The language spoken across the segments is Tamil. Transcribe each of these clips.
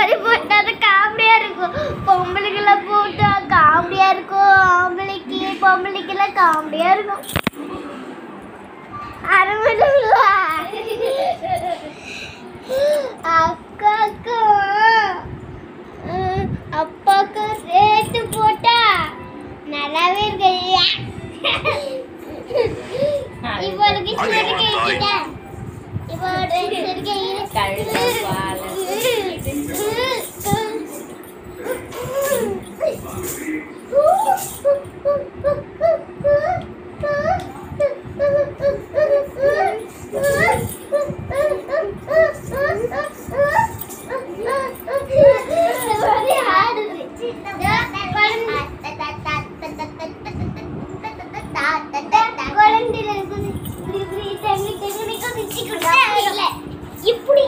மாதிரி போட்டா அது காமெடியா இருக்கும் பொம்பளைக்கெல்லாம் போட்டா காமெடியா இருக்கும் ஆம்பளைக்கு பொம்பளைக்கெல்லாம் காமெடியா இருக்கும் அரமணிவா அக்காக்கா அப்பாக்கு ரேட்டு போட்டா நல்லாவே இருக்கு இவளுக்கு சிறுகை கிட்ட இவளோட சிறுகை இப்படி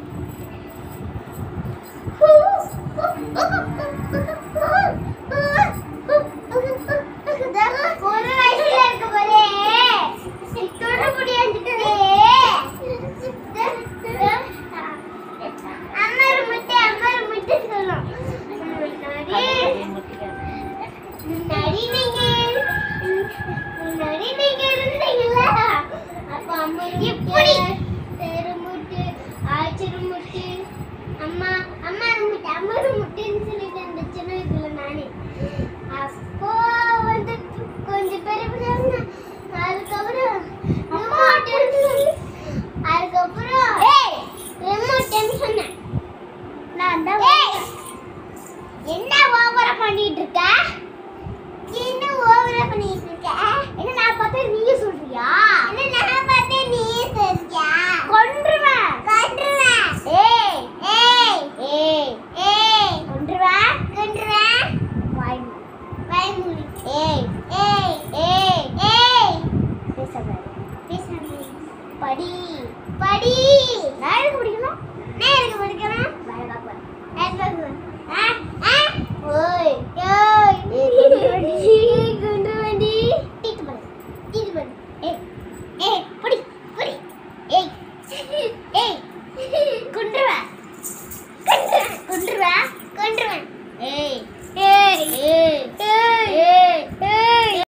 ஒரு வயசுல இருக்க போதே தொட முடியாது அம்மாரு முட்டை அம்மாரு முட்டை சொல்லும் முன்னாடி நீங்க முன்னாடி நீங்க இருந்தீங்களா அப்ப அம்மா எப்படி தெருமுட்டு ஆச்சரியமுட்டு அம்மா அம்மா முட்டை அம்மா முட்டைன்னு சொல்லிட்டு அந்த சின்ன இதுல நானே அப்போ வந்து கொஞ்சம் பெரிய பிள்ளைங்க அதுக்கப்புறம் ரிமோட்டுன்னு சொல்லி அதுக்கப்புறம் ரிமோட்டுன்னு சொன்னேன் நான் தான் என்ன ஓவரா பண்ணிட்டு இருக்க என்ன ஓவரா பண்ணிட்டு இருக்க என்ன நான் பார்த்தா நீயே சொல்றியா என்ன நான் பார்த்தா நீயே சொல்றியா கொன்றுவேன் கொன்றுவேன் ஏய் ஏய் ஏய் ஏய் கொன்றுவேன் கொன்றுவேன் வாய் மூடு. வாய் மூடு ஏய் ஏய் ஏய் ஏய் பேசாத பேசாத படி படி நான் எதுக்கு படிக்கணும் நான் எதுக்கு படிக்கணும் வாய் பார்ப்பேன் வாய் பார்ப்பேன் ஆ ஆ ஓய் ஓய் குண்டு வண்டி குண்டு வண்டி தீட்டு பண்ணு தீட்டு பண்ணு ஏய் ஏய் படி படி ஏய்